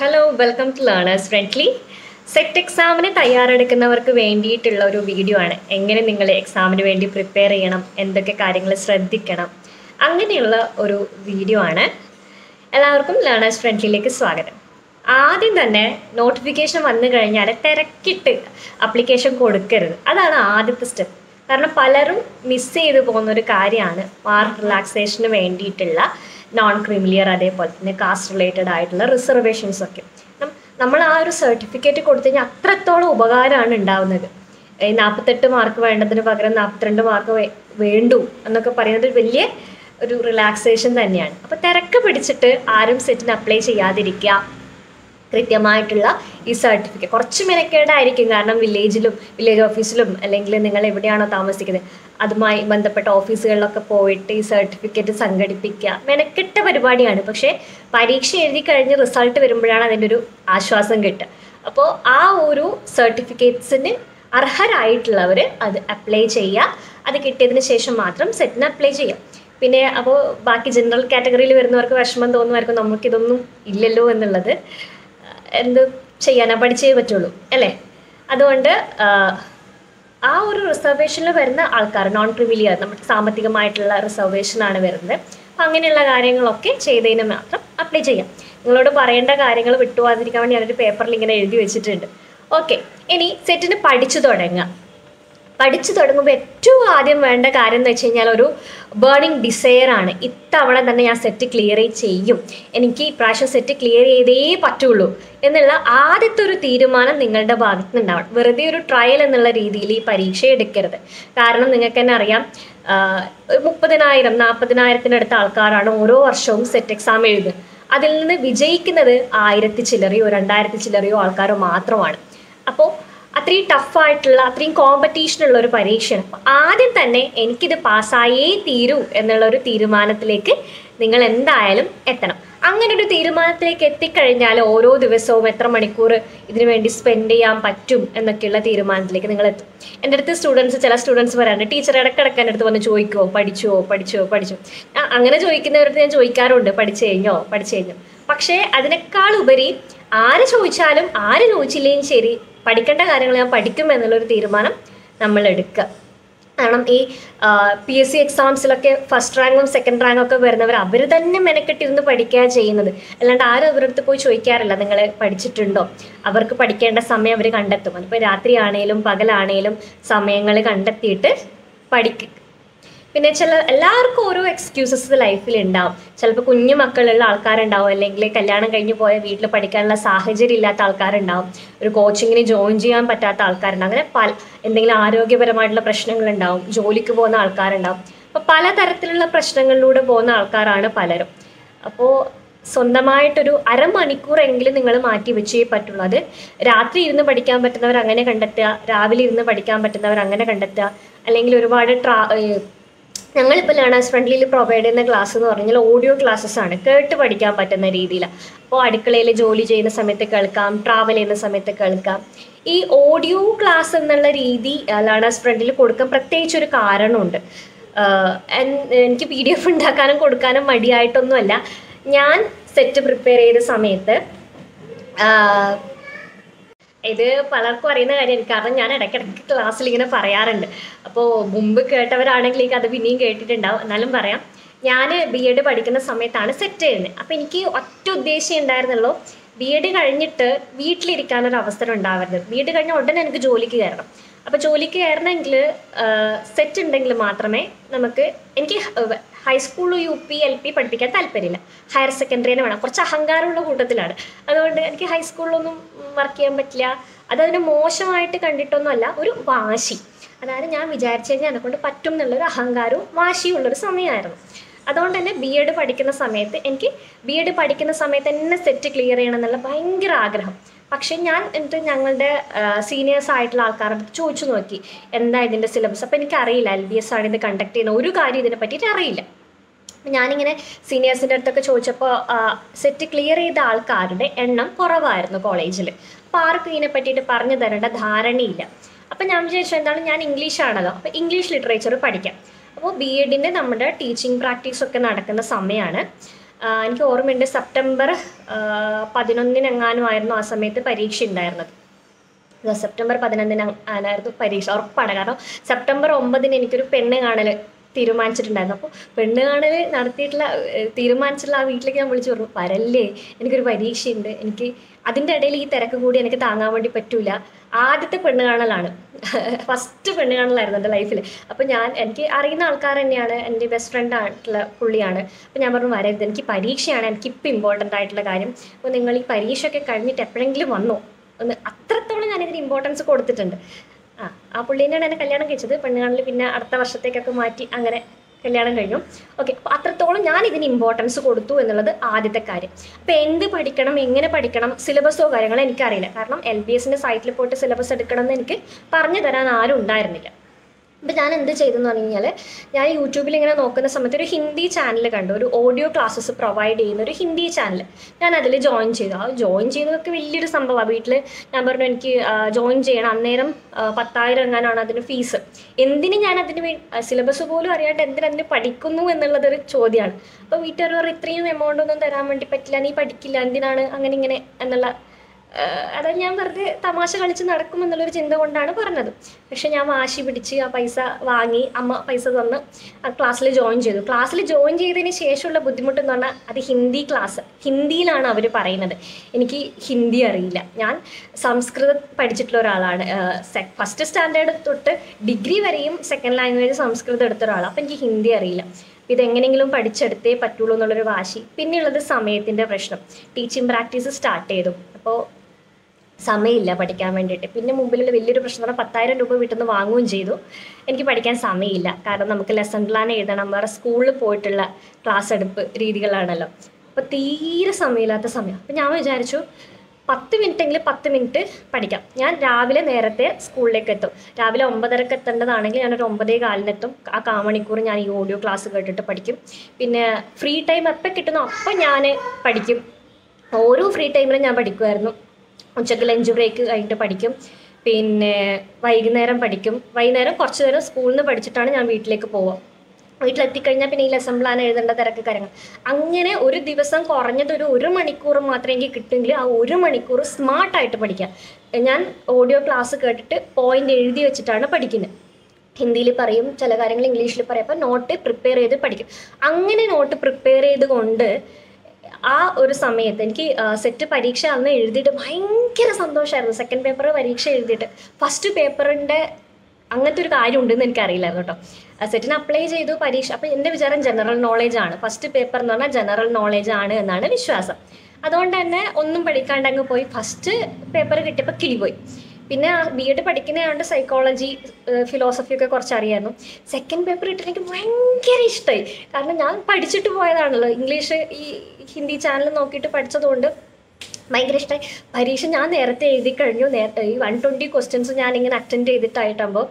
hello welcome to Learners Friendly SET എക്സാമിന് തയ്യാറെടുക്കുന്നവർക്ക് വേണ്ടിയിട്ടുള്ള ഒരു വീഡിയോ ആണ് എങ്ങനെ നിങ്ങൾ എക്സാമിന് വേണ്ടി പ്രിപ്പയർ ചെയ്യണം എന്തൊക്കെ കാര്യങ്ങൾ ശ്രദ്ധിക്കണം അങ്ങനെയുള്ള ഒരു വീഡിയോ ആണ് എല്ലാവർക്കും ലേണേഴ്സ് ഫ്രണ്ട്ലിയിലേക്ക് സ്വാഗതം ആദ്യം തന്നെ നോട്ടിഫിക്കേഷൻ വന്നു കഴിഞ്ഞാൽ തിരക്കിട്ട് അപ്ലിക്കേഷൻ കൊടുക്കരുത് അതാണ് ആദ്യത്തെ സ്റ്റെപ്പ് കാരണം പലരും മിസ് ചെയ്തു പോകുന്ന ഒരു കാര്യമാണ് മാർക്ക് റിലാക്സേഷന് വേണ്ടിയിട്ടുള്ള നോൺ ക്രിമിലിയർ അതേപോലെ തന്നെ കാസ്റ്റ് റിലേറ്റഡ് ആയിട്ടുള്ള റിസർവേഷൻസ് ഒക്കെ നം- നമ്മൾ ആ ഒരു സർട്ടിഫിക്കറ്റ് കൊടുത്തു കഴിഞ്ഞാൽ അത്രത്തോളം ഉപകാരമാണ് ഉണ്ടാവുന്നത് ഈ നാൽപ്പത്തെട്ട് മാർക്ക് വേണ്ടതിന് പകരം നാൽപ്പത്തിരണ്ട് മാർക്ക് വേണ്ടു എന്നൊക്കെ പറയുന്നത് ഒരു വലിയ ഒരു റിലാക്സേഷൻ തന്നെയാണ് അപ്പോൾ തിരക്ക് പിടിച്ചിട്ട് ആരും സെറ്റിന് അപ്ലൈ ചെയ്യാതിരിക്കുക കൃത്യമായിട്ടുള്ള ഈ സർട്ടിഫിക്കറ്റ് കുറച്ച് മെനക്കേടായിരിക്കും കാരണം വില്ലേജിലും വില്ലേജ് ഓഫീസിലും അല്ലെങ്കിൽ നിങ്ങൾ എവിടെയാണോ താമസിക്കുന്നത് അതുമായി ബന്ധപ്പെട്ട ഓഫീസുകളിലൊക്കെ പോയിട്ട് ഈ സർട്ടിഫിക്കറ്റ് സംഘടിപ്പിക്കുക മെനക്കെട്ട പരിപാടിയാണ് പക്ഷേ പരീക്ഷ എഴുതി കഴിഞ്ഞ് റിസൾട്ട് വരുമ്പോഴാണ് അതിൻ്റെ ഒരു ആശ്വാസം കിട്ടുക അപ്പോൾ ആ ഒരു സർട്ടിഫിക്കറ്റ്സിന് അർഹരായിട്ടുള്ളവർ അത് അപ്ലൈ ചെയ്യുക അത് കിട്ടിയതിന് ശേഷം മാത്രം സെറ്റിന് അപ്ലൈ ചെയ്യാം പിന്നെ അപ്പോൾ ബാക്കി ജനറൽ കാറ്റഗറിയിൽ വരുന്നവർക്ക് വിഷമം തോന്നുമായിരിക്കും നമുക്കിതൊന്നും ഇല്ലല്ലോ എന്നുള്ളത് എന്ത് ചെയ്യാനാ പഠിച്ചേ പറ്റുള്ളൂ അല്ലേ അതുകൊണ്ട് ആ, ആ ഒരു റിസർവേഷനിൽ വരുന്ന ആൾക്കാർ നോൺ ക്രിമിലിയർ നമ്മുടെ സാമ്പത്തികമായിട്ടുള്ള റിസർവേഷനാണ് വരുന്നത് അപ്പം അങ്ങനെയുള്ള കാര്യങ്ങളൊക്കെ ചെയ്തതിന് മാത്രം അപ്ലൈ ചെയ്യാം നിങ്ങളോട് പറയേണ്ട കാര്യങ്ങൾ വിട്ടുപോകാതിരിക്കാൻ വേണ്ടി ഞാനൊരു പേപ്പറിൽ ഇങ്ങനെ എഴുതി വെച്ചിട്ടുണ്ട് ഓക്കെ ഇനി സെറ്റിന് പഠിച്ചു തുടങ്ങുക പഠിച്ചു തുടങ്ങുമ്പോൾ ഏറ്റവും ആദ്യം വേണ്ട കാര്യം എന്ന് വെച്ച് കഴിഞ്ഞാൽ ഒരു ബേണിംഗ് ഡിസയർ ആണ് ഇത്തവണ തന്നെ ഞാൻ സെറ്റ് ക്ലിയർ ചെയ്യും എനിക്ക് ഇപ്രാവശ്യം സെറ്റ് ക്ലിയർ ചെയ്തേ പറ്റുള്ളൂ എന്നുള്ള ആദ്യത്തെ ഒരു തീരുമാനം നിങ്ങളുടെ ഭാഗത്ത് നിന്നുണ്ടാവണം വെറുതെ ഒരു ട്രയൽ എന്നുള്ള രീതിയിൽ ഈ പരീക്ഷ എടുക്കരുത് കാരണം നിങ്ങൾക്ക് തന്നെ അറിയാം ആഹ്, ഒരു മുപ്പതിനായിരം നാൽപ്പതിനായിരത്തിനടുത്ത ആൾക്കാരാണ് ഓരോ വർഷവും സെറ്റ് എക്സാം എഴുതുന്നത് അതിൽ നിന്ന് വിജയിക്കുന്നത് ആയിരത്തി ചില്ലറയോ രണ്ടായിരത്തി ചില്ലറയോ ആൾക്കാരോ മാത്രമാണ് അപ്പോൾ അത്രയും ടഫായിട്ടുള്ള അത്രയും കോമ്പറ്റീഷൻ ഉള്ള ഒരു പരീക്ഷയാണ് അപ്പോൾ ആദ്യം തന്നെ എനിക്കിത് പാസ്സായേ തീരൂ എന്നുള്ള ഒരു തീരുമാനത്തിലേക്ക് നിങ്ങൾ എന്തായാലും എത്തണം അങ്ങനെ ഒരു തീരുമാനത്തിലേക്ക് എത്തിക്കഴിഞ്ഞാൽ ഓരോ ദിവസവും എത്ര മണിക്കൂർ ഇതിനു വേണ്ടി സ്പെൻഡ് ചെയ്യാൻ പറ്റും എന്നൊക്കെയുള്ള തീരുമാനത്തിലേക്ക് നിങ്ങൾ എത്തും എൻ്റെ അടുത്ത് സ്റ്റുഡൻസ് ചില സ്റ്റുഡൻസ് പറയാറുണ്ട് ടീച്ചർ ഇടയ്ക്കിടയ്ക്ക് എൻ്റെ അടുത്ത് വന്ന് ചോദിക്കുമോ പഠിച്ചുവോ പഠിച്ചോ പഠിച്ചോ ആ, അങ്ങനെ ചോദിക്കുന്നവരടുത്ത് ഞാൻ ചോദിക്കാറുണ്ട് പഠിച്ചു കഴിഞ്ഞോ പഠിച്ചു കഴിഞ്ഞോ പക്ഷേ അതിനേക്കാൾ ഉപരി ആര് ചോദിച്ചാലും ആര് ചോദിച്ചില്ലെങ്കിലും ശരി പഠിക്കേണ്ട കാര്യങ്ങൾ ഞാൻ പഠിക്കും എന്നുള്ളൊരു തീരുമാനം നമ്മൾ എടുക്കുക കാരണം ഈ പി എസ് സി എക്സാംസിലൊക്കെ ഫസ്റ്റ് റാങ്കും സെക്കൻഡ് റാങ്കും ഒക്കെ വരുന്നവർ അവർ തന്നെ മെനക്കെട്ടിരുന്ന് പഠിക്കുക ചെയ്യുന്നത് അല്ലാണ്ട് ആരും അവരുടെ അടുത്ത് പോയി ചോദിക്കാറില്ല നിങ്ങൾ പഠിച്ചിട്ടുണ്ടോ അവർക്ക് പഠിക്കേണ്ട സമയം അവർ കണ്ടെത്തും അതിപ്പോൾ രാത്രിയാണേലും പകലാണേലും സമയങ്ങൾ കണ്ടെത്തിയിട്ട് പഠിക്കുക പിന്നെ ചില എല്ലാവർക്കും ഓരോ എക്സ്ക്യൂസസ് ലൈഫിൽ ഉണ്ടാവും ചിലപ്പോൾ കുഞ്ഞു മക്കളുള്ള ആൾക്കാരുണ്ടാവും അല്ലെങ്കിൽ കല്യാണം കഴിഞ്ഞ് പോയ വീട്ടിൽ പഠിക്കാനുള്ള സാഹചര്യം ഇല്ലാത്ത ആൾക്കാരുണ്ടാവും ഒരു കോച്ചിങ്ങിന് ജോയിൻ ചെയ്യാൻ പറ്റാത്ത ആൾക്കാരുണ്ടാവും അങ്ങനെ പല എന്തെങ്കിലും ആരോഗ്യപരമായിട്ടുള്ള പ്രശ്നങ്ങളുണ്ടാവും ജോലിക്ക് പോകുന്ന ആൾക്കാരുണ്ടാവും അപ്പോൾ പലതരത്തിലുള്ള പ്രശ്നങ്ങളിലൂടെ പോകുന്ന ആൾക്കാരാണ് പലരും അപ്പോൾ സ്വന്തമായിട്ടൊരു അരമണിക്കൂറെങ്കിലും നിങ്ങൾ മാറ്റി വെച്ചേ പറ്റുള്ളൂ അത് രാത്രി ഇരുന്ന് പഠിക്കാൻ പറ്റുന്നവർ അങ്ങനെ കണ്ടെത്തുക രാവിലെ ഇരുന്ന് പഠിക്കാൻ പറ്റുന്നവർ അങ്ങനെ കണ്ടെത്തുക അല്ലെങ്കിൽ ഒരുപാട് ട്രാ ഏഹ് ഞങ്ങളിപ്പോൾ ലേണേഴ്സ് ഫ്രണ്ട്ലിയിൽ പ്രൊവൈഡ് ചെയ്യുന്ന ക്ലാസ് എന്ന് പറഞ്ഞാൽ ഓഡിയോ ക്ലാസ്സസ് ആണ് കേട്ട് പഠിക്കാൻ പറ്റുന്ന രീതിയിലാണ് അപ്പോൾ അടുക്കളയിൽ ജോലി ചെയ്യുന്ന സമയത്ത് കേൾക്കാം ട്രാവൽ ചെയ്യുന്ന സമയത്ത് കേൾക്കാം ഈ ഓഡിയോ ക്ലാസ് എന്നുള്ള രീതി ലേണേഴ്സ് ഫ്രണ്ടിൽ കൊടുക്കാൻ പ്രത്യേകിച്ച് ഒരു കാരണമുണ്ട് ആഹ് എൻ- എനിക്ക് പി ഡി എഫ് ഉണ്ടാക്കാനും കൊടുക്കാനും മടിയായിട്ടൊന്നുമല്ല ഞാൻ സെറ്റ് പ്രിപ്പയർ ചെയ്ത സമയത്ത് ആഹ് ഇത് പലർക്കും അറിയുന്ന കാര്യമാണ് കാരണം ഞാൻ ഇടയ്ക്കിടയ്ക്ക് ക്ലാസ്സിൽ ഇങ്ങനെ പറയാറുണ്ട് അപ്പോൾ മുമ്പ് കേട്ടവരാണെങ്കിൽ ഈ കഥ പിന്നെയും കേട്ടിട്ടുണ്ടാവും എന്നാലും പറയാം ഞാൻ ബി എഡ് പഠിക്കുന്ന സമയത്താണ് സെറ്റ് ചെയ്യുന്നത് അപ്പോൾ എനിക്ക് ഒറ്റ ഉദ്ദേശം ഉണ്ടായിരുന്നുള്ളൂ ബി എഡ് കഴിഞ്ഞിട്ട് വീട്ടിലിരിക്കാനൊരു അവസരം ഉണ്ടാവരുത് ബി എഡ് കഴിഞ്ഞ ഉടനെ എനിക്ക് ജോലിക്ക് കയറണം അപ്പോൾ ജോലിക്ക് കയറണമെങ്കിൽ സെറ്റ് ഉണ്ടെങ്കിൽ മാത്രമേ നമുക്ക് എനിക്ക് high school U P L P പഠിപ്പിക്കാൻ താല്പര്യമില്ല ഹയർ സെക്കൻഡറി തന്നെ വേണം കുറച്ച് അഹങ്കാരമുള്ള കൂട്ടത്തിലാണ് അതുകൊണ്ട് എനിക്ക് ഹൈസ്കൂളിലൊന്നും വർക്ക് ചെയ്യാൻ പറ്റില്ല അതതിന് മോശമായിട്ട് കണ്ടിട്ടൊന്നുമല്ല ഒരു വാശി അതായത് ഞാൻ വിചാരിച്ചു കഴിഞ്ഞാൽ എന്നെക്കൊണ്ട് പറ്റും എന്നുള്ളൊരു അഹങ്കാരവും വാശിയും ഉള്ളൊരു സമയമായിരുന്നു അതുകൊണ്ട് തന്നെ ബി എഡ് പഠിക്കുന്ന സമയത്ത് എനിക്ക് ബി എഡ് പഠിക്കുന്ന സമയത്ത് തന്നെ സെറ്റ് ക്ലിയർ ചെയ്യണം എന്നുള്ള ഭയങ്കര ആഗ്രഹം പക്ഷേ ഞാൻ എന്നിട്ട് ഞങ്ങളുടെ സീനിയേഴ്സ് ആയിട്ടുള്ള ആൾക്കാരുടെ അടുത്ത് ചോദിച്ചു നോക്കി എന്താ ഇതിൻ്റെ സിലബസ് അപ്പോൾ എനിക്കറിയില്ല എൽ ബി എസ് ആണ് ഇത് കണ്ടക്ട് ചെയ്യുന്ന ഒരു കാര്യം ഇതിനെ പറ്റിയിട്ട് അറിയില്ല അപ്പം ഞാനിങ്ങനെ സീനിയേഴ്സിൻ്റെ അടുത്തൊക്കെ ചോദിച്ചപ്പോൾ സെറ്റ് ക്ലിയർ ചെയ്ത ആൾക്കാരുടെ എണ്ണം കുറവായിരുന്നു കോളേജിൽ അപ്പോൾ ആർക്കും ഇതിനെ പറ്റിയിട്ട് പറഞ്ഞു തരേണ്ട ധാരണയില്ല അപ്പം ഞാൻ വിചാരിച്ചു എന്താണ് ഞാൻ ഇംഗ്ലീഷ് ആണല്ലോ അപ്പോൾ ഇംഗ്ലീഷ് ലിറ്ററേച്ചർ പഠിക്കാം അപ്പോൾ ബി എഡിൻ്റെ നമ്മുടെ ടീച്ചിങ് പ്രാക്ടീസ് ഒക്കെ നടക്കുന്ന സമയമാണ് ആ, എനിക്ക് ഓർമ്മയുണ്ട് സെപ്റ്റംബർ പതിനൊന്നിനെങ്ങാനും ആയിരുന്നു ആ സമയത്ത് പരീക്ഷ ഉണ്ടായിരുന്നത് ഇത് സെപ്റ്റംബർ പതിനൊന്നിന് ആയിരുന്നു പരീക്ഷ ഉറപ്പാണ് കാരണം സെപ്റ്റംബർ ഒമ്പതിന് എനിക്കൊരു പെണ്ണ് കാണൽ തീരുമാനിച്ചിട്ടുണ്ടായിരുന്നു അപ്പോൾ പെണ്ണ് കാണൽ നടത്തിയിട്ടുള്ള ഏഹ്, തീരുമാനിച്ചിട്ടുള്ള ആ വീട്ടിലേക്ക് ഞാൻ വിളിച്ചു പറഞ്ഞു വരല്ലേ എനിക്കൊരു പരീക്ഷയുണ്ട് എനിക്ക് അതിൻ്റെ ഇടയിൽ ഈ തിരക്ക് കൂടി എനിക്ക് താങ്ങാൻ വേണ്ടി പറ്റൂല ആദ്യത്തെ പെണ്ണ് കാണലാണ് ഫസ്റ്റ് പെണ്ണ് കാണലായിരുന്നു എൻ്റെ ലൈഫിൽ അപ്പോൾ ഞാൻ എനിക്ക് അറിയുന്ന ആൾക്കാർ തന്നെയാണ് എൻ്റെ ബെസ്റ്റ് ഫ്രണ്ട് ആയിട്ടുള്ള പുള്ളിയാണ് അപ്പോൾ ഞാൻ പറഞ്ഞു വരരുത് എനിക്ക് പരീക്ഷയാണ് എനിക്കിപ്പോൾ ഇമ്പോർട്ടൻ്റ് ആയിട്ടുള്ള കാര്യം അപ്പോൾ നിങ്ങൾ ഈ പരീക്ഷയൊക്കെ കഴിഞ്ഞിട്ട് എപ്പോഴെങ്കിലും വന്നോ ഒന്ന് അത്രത്തോളം ഞാനിതിന് ഇമ്പോർട്ടൻസ് കൊടുത്തിട്ടുണ്ട് ആ ആ പുള്ളീനെയാണ് എന്നെ കല്യാണം കഴിച്ചത് പെണ്ണുകാണിൽ പിന്നെ അടുത്ത വർഷത്തേക്കൊക്കെ മാറ്റി അങ്ങനെ കല്യാണം കഴിഞ്ഞു ഓക്കെ അപ്പോൾ അത്രത്തോളം ഞാൻ ഇതിന് ഇമ്പോർട്ടൻസ് കൊടുത്തു എന്നുള്ളത് ആദ്യത്തെ കാര്യം അപ്പോൾ എന്ത് പഠിക്കണം എങ്ങനെ പഠിക്കണം സിലബസോ കാര്യങ്ങളോ എനിക്കറിയില്ല കാരണം എൽ ബി എസിൻ്റെ സൈറ്റിൽ പോയിട്ട് സിലബസ് എടുക്കണം എന്ന് എനിക്ക് പറഞ്ഞു തരാൻ ആരും ഉണ്ടായിരുന്നില്ല അപ്പം ഞാൻ എന്ത് ചെയ്തെന്ന് പറഞ്ഞു കഴിഞ്ഞാൽ ഞാൻ യൂട്യൂബിൽ ഇങ്ങനെ നോക്കുന്ന സമയത്ത് ഒരു ഹിന്ദി ചാനൽ കണ്ടു ഒരു ഓഡിയോ ക്ലാസ്സസ് പ്രൊവൈഡ് ചെയ്യുന്ന ഒരു ഹിന്ദി ചാനൽ ഞാൻ അതിൽ ജോയിൻ ചെയ്തു ആ ജോയിൻ ചെയ്തതൊക്കെ വലിയൊരു സംഭവമാണ് വീട്ടിൽ ഞാൻ പറഞ്ഞു എനിക്ക് ജോയിൻ ചെയ്യണം അന്നേരം ആ, പത്തായിരം എങ്ങാനാണ് അതിന് ഫീസ് എന്തിന് ഞാൻ അതിന് വേ സിലബസ് പോലും അറിയാണ്ട് എന്തിന് അതിന് പഠിക്കുന്നു എന്നുള്ളതൊരു ചോദ്യമാണ് അപ്പോൾ വീട്ടുകാർ പറയും ഇത്രയും എമൗണ്ട് ഒന്നും തരാൻ വേണ്ടി പറ്റില്ല നീ പഠിക്കില്ല എന്തിനാണ് അങ്ങനെ ഇങ്ങനെ എന്നുള്ള ആഹ് അത് ഞാൻ വെറുതെ തമാശ കളിച്ച് നടക്കും എന്നുള്ളൊരു ചിന്ത കൊണ്ടാണ് പറഞ്ഞത് പക്ഷെ ഞാൻ വാശി പിടിച്ച് ആ പൈസ വാങ്ങി അമ്മ പൈസ തന്ന് ആ ക്ലാസ്സിൽ ജോയിൻ ചെയ്തു ക്ലാസ്സിൽ ജോയിൻ ചെയ്തതിന് ശേഷമുള്ള ബുദ്ധിമുട്ട് എന്ന് പറഞ്ഞാൽ അത് ഹിന്ദി ക്ലാസ് ഹിന്ദിയിലാണ് അവർ പറയുന്നത് എനിക്ക് ഹിന്ദി അറിയില്ല ഞാൻ സംസ്കൃതം പഠിച്ചിട്ടുള്ള ഒരാളാണ് ഫസ്റ്റ് സ്റ്റാൻഡേർഡ് തൊട്ട് ഡിഗ്രി വരെയും സെക്കൻഡ് ലാംഗ്വേജ് സംസ്കൃതം എടുത്ത ഒരാളാണ് അപ്പം എനിക്ക് ഹിന്ദി അറിയില്ല ഇതെങ്ങനെയെങ്കിലും പഠിച്ചെടുത്തേ പറ്റുള്ളൂ എന്നുള്ളൊരു വാശി പിന്നെയുള്ളത് സമയത്തിൻ്റെ പ്രശ്നം ടീച്ചിങ് പ്രാക്ടീസ് സ്റ്റാർട്ട് ചെയ്തു അപ്പോൾ സമയമില്ല പഠിക്കാൻ വേണ്ടിയിട്ട് പിന്നെ മുമ്പിലുള്ള വലിയൊരു പ്രശ്നം എന്ന് പറഞ്ഞാൽ പത്തായിരം രൂപ വീട്ടിൽ നിന്ന് വാങ്ങുകയും ചെയ്തു എനിക്ക് പഠിക്കാൻ സമയമില്ല കാരണം നമുക്ക് ലെസൺ പ്ലാൻ എഴുതണം വേറെ സ്കൂളിൽ പോയിട്ടുള്ള ക്ലാസ് എടുപ്പ് രീതികളാണല്ലോ അപ്പോൾ തീരെ സമയമില്ലാത്ത സമയം അപ്പോൾ ഞാൻ വിചാരിച്ചു പത്ത് മിനിറ്റെങ്കിലും പത്ത് മിനിറ്റ് പഠിക്കാം ഞാൻ രാവിലെ നേരത്തെ സ്കൂളിലേക്ക് എത്തും രാവിലെ ഒമ്പതരക്ക് എത്തേണ്ടതാണെങ്കിൽ ഞാനൊരു ഒമ്പതേ കാലിനെത്തും ആ കാമണിക്കൂർ ഞാൻ ഈ ഓഡിയോ ക്ലാസ് കേട്ടിട്ട് പഠിക്കും പിന്നെ ഫ്രീ ടൈം എപ്പോൾ കിട്ടുന്നോ അപ്പം ഞാൻ പഠിക്കും ഓരോ ഫ്രീ ടൈമിലും ഞാൻ പഠിക്കുമായിരുന്നു ഉച്ചയ്ക്ക് ലഞ്ച് ബ്രേക്ക് കഴിഞ്ഞിട്ട് പഠിക്കും പിന്നെ വൈകുന്നേരം പഠിക്കും വൈകുന്നേരം കുറച്ച് നേരം സ്കൂളിൽ നിന്ന് പഠിച്ചിട്ടാണ് ഞാൻ വീട്ടിലേക്ക് പോവുക വീട്ടിലെത്തിക്കഴിഞ്ഞാൽ പിന്നെ ഈ ലെസൺ പ്ലാൻ എഴുതേണ്ട തിരക്ക് കാര്യങ്ങൾ അങ്ങനെ ഒരു ദിവസം കുറഞ്ഞത് ഒരു ഒരു മണിക്കൂർ മാത്രമേ എനിക്ക് കിട്ടുമെങ്കിൽ ആ ഒരു മണിക്കൂർ സ്മാർട്ടായിട്ട് പഠിക്കാം ഞാൻ ഓഡിയോ ക്ലാസ് കേട്ടിട്ട് പോയിന്റ് എഴുതി വെച്ചിട്ടാണ് പഠിക്കുന്നത് ഹിന്ദിയിൽ പറയും ചില കാര്യങ്ങൾ ഇംഗ്ലീഷിൽ പറയും അപ്പോൾ നോട്ട് പ്രിപ്പയർ ചെയ്ത് പഠിക്കും അങ്ങനെ നോട്ട് പ്രിപ്പയർ ചെയ്തുകൊണ്ട് ആ ഒരു സമയത്ത് എനിക്ക് സെറ്റ് പരീക്ഷ അന്ന് എഴുതിയിട്ട് ഭയങ്കര സന്തോഷമായിരുന്നു സെക്കൻഡ് പേപ്പർ പരീക്ഷ എഴുതിയിട്ട് ഫസ്റ്റ് പേപ്പറിൻ്റെ അങ്ങനത്തെ ഒരു കാര്യം ഉണ്ടെന്ന് എനിക്കറിയില്ലായിരുന്നു കേട്ടോ സെറ്റിന് അപ്ലൈ ചെയ്തു പരീക്ഷ അപ്പം എൻ്റെ വിചാരം ജനറൽ നോളേജ് ആണ് ഫസ്റ്റ് പേപ്പർ എന്ന് പറഞ്ഞാൽ ജനറൽ നോളേജ് ആണ് എന്നാണ് വിശ്വാസം അതുകൊണ്ട് തന്നെ ഒന്നും പഠിക്കാണ്ട് അങ്ങ് പോയി ഫസ്റ്റ് പേപ്പർ കിട്ടിയപ്പോൾ കിളി പോയി പിന്നെ ബി എഡ് പഠിക്കുന്നതുകൊണ്ട് സൈക്കോളജി ഫിലോസഫി ഒക്കെ കുറച്ച് അറിയായിരുന്നു സെക്കൻഡ് പേപ്പർ ഇട്ടിട്ട് എനിക്ക് ഭയങ്കര ഇഷ്ടമായി കാരണം ഞാൻ പഠിച്ചിട്ട് പോയതാണല്ലോ ഇംഗ്ലീഷ് ഈ ഹിന്ദി ചാനൽ നോക്കിയിട്ട് പഠിച്ചതുകൊണ്ട് ഭയങ്കര ഇഷ്ടമായി പരീക്ഷ ഞാൻ നേരത്തെ എഴുതി കഴിഞ്ഞു നേരത്തെ ഈ വൺ ട്വൻറ്റി ക്വസ്റ്റ്യൻസ് ഞാൻ ഇങ്ങനെ അറ്റൻഡ് ചെയ്തിട്ടായിട്ടാകുമ്പോൾ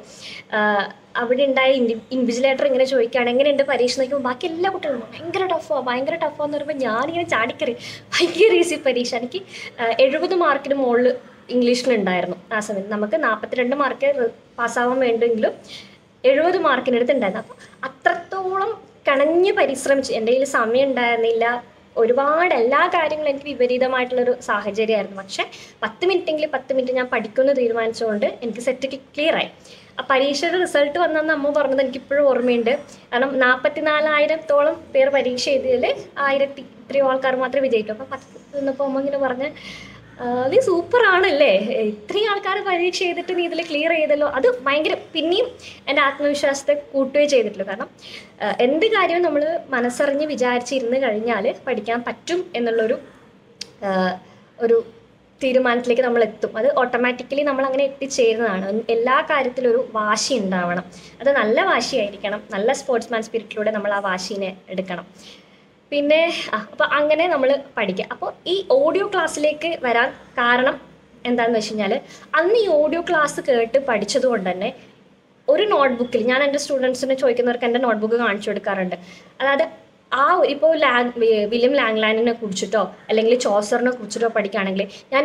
അവിടെ ഉണ്ടായ ഇൻഡി ഇൻവിജിലേറ്റർ ഇങ്ങനെ ചോദിക്കുകയാണ് എങ്ങനെയുണ്ട് പരീക്ഷ നോക്കുമ്പോൾ ബാക്കി എല്ലാ കുട്ടികളും ഭയങ്കര ടഫോ ഭയങ്കര ടഫോ എന്ന് പറയുമ്പോൾ ഞാനിങ്ങനെ ചാടിക്കറി ഭയങ്കര ഈസി പരീക്ഷ എനിക്ക് എഴുപത് മാർക്കിന് മുകളിൽ ഇംഗ്ലീഷിലുണ്ടായിരുന്നു ആ സമയത്ത് നമുക്ക് നാൽപ്പത്തിരണ്ട് മാർക്ക് പാസ്സാവാൻ വേണ്ടെങ്കിലും എഴുപത് മാർക്കിനടുത്ത് ഉണ്ടായിരുന്നു അപ്പോൾ അത്രത്തോളം കണഞ്ഞ് പരിശ്രമിച്ച് എൻ്റെ കയ്യിൽ സമയം ഉണ്ടായിരുന്നില്ല ഒരുപാട് എല്ലാ കാര്യങ്ങളും എനിക്ക് വിപരീതമായിട്ടുള്ളൊരു സാഹചര്യമായിരുന്നു പക്ഷേ പത്ത് മിനിറ്റെങ്കിലും പത്ത് മിനിറ്റ് ഞാൻ പഠിക്കുമെന്ന് തീരുമാനിച്ചുകൊണ്ട് എനിക്ക് സെറ്റ് ക്ലിയർ ആയി ആ പരീക്ഷയുടെ റിസൾട്ട് വന്നെന്ന് അമ്മ പറഞ്ഞത് എനിക്ക് ഇപ്പോഴും ഓർമ്മയുണ്ട് കാരണം നാൽപ്പത്തിനാലായിരത്തോളം പേർ പരീക്ഷ എഴുതിയതിൽ ആയിരത്തി ഇത്രയും ആൾക്കാർ മാത്രമേ വിജയിക്കൂ അപ്പം പത്ത് നിന്നപ്പോൾ അമ്മ ഇങ്ങനെ പറഞ്ഞ് "ആ, നീ സൂപ്പർ ആണല്ലേ ഇത്രയും ആൾക്കാർ പരീക്ഷ ചെയ്തിട്ട് നീ ഇതിൽ ക്ലിയർ ചെയ്തല്ലോ അത് ഭയങ്കര പിന്നെയും എൻ്റെ ആത്മവിശ്വാസത്തെ കൂട്ടുകയോ ചെയ്തിട്ടുള്ളൂ കാരണം ആ, എന്ത് കാര്യവും നമ്മൾ മനസ്സറിഞ്ഞ് വിചാരിച്ചിരുന്ന് കഴിഞ്ഞാൽ പഠിക്കാൻ പറ്റും എന്നുള്ളൊരു ആ, ഒരു തീരുമാനത്തിലേക്ക് നമ്മൾ എത്തും അത് ഓട്ടോമാറ്റിക്കലി നമ്മൾ അങ്ങനെ എത്തിച്ചേരുന്നതാണ് എല്ലാ കാര്യത്തിലും ഒരു വാശി ഉണ്ടാവണം അത് നല്ല വാശിയായിരിക്കണം നല്ല സ്പോർട്സ്മാൻ സ്പിരിറ്റിലൂടെ നമ്മൾ ആ വാശീനെ എടുക്കണം പിന്നെ ആ അപ്പോൾ അങ്ങനെ നമ്മൾ പഠിക്കുക അപ്പോൾ ഈ ഓഡിയോ ക്ലാസ്സിലേക്ക് വരാൻ കാരണം എന്താണെന്ന് വെച്ച് കഴിഞ്ഞാൽ അന്ന് ഈ ഓഡിയോ ക്ലാസ് കേട്ട് പഠിച്ചത് കൊണ്ട് തന്നെ ഒരു നോട്ട്ബുക്കിൽ ഞാൻ എൻ്റെ സ്റ്റുഡൻസിന് ചോദിക്കുന്നവർക്ക് എൻ്റെ നോട്ട്ബുക്ക് കാണിച്ചു കൊടുക്കാറുണ്ട് അതായത് ആ ഇപ്പോൾ ലാങ് വില്യം ലാംഗ്ലാൻഡിനെ കുറിച്ചിട്ടോ അല്ലെങ്കിൽ ചോസറിനെ കുറിച്ചിട്ടോ പഠിക്കുകയാണെങ്കിൽ ഞാൻ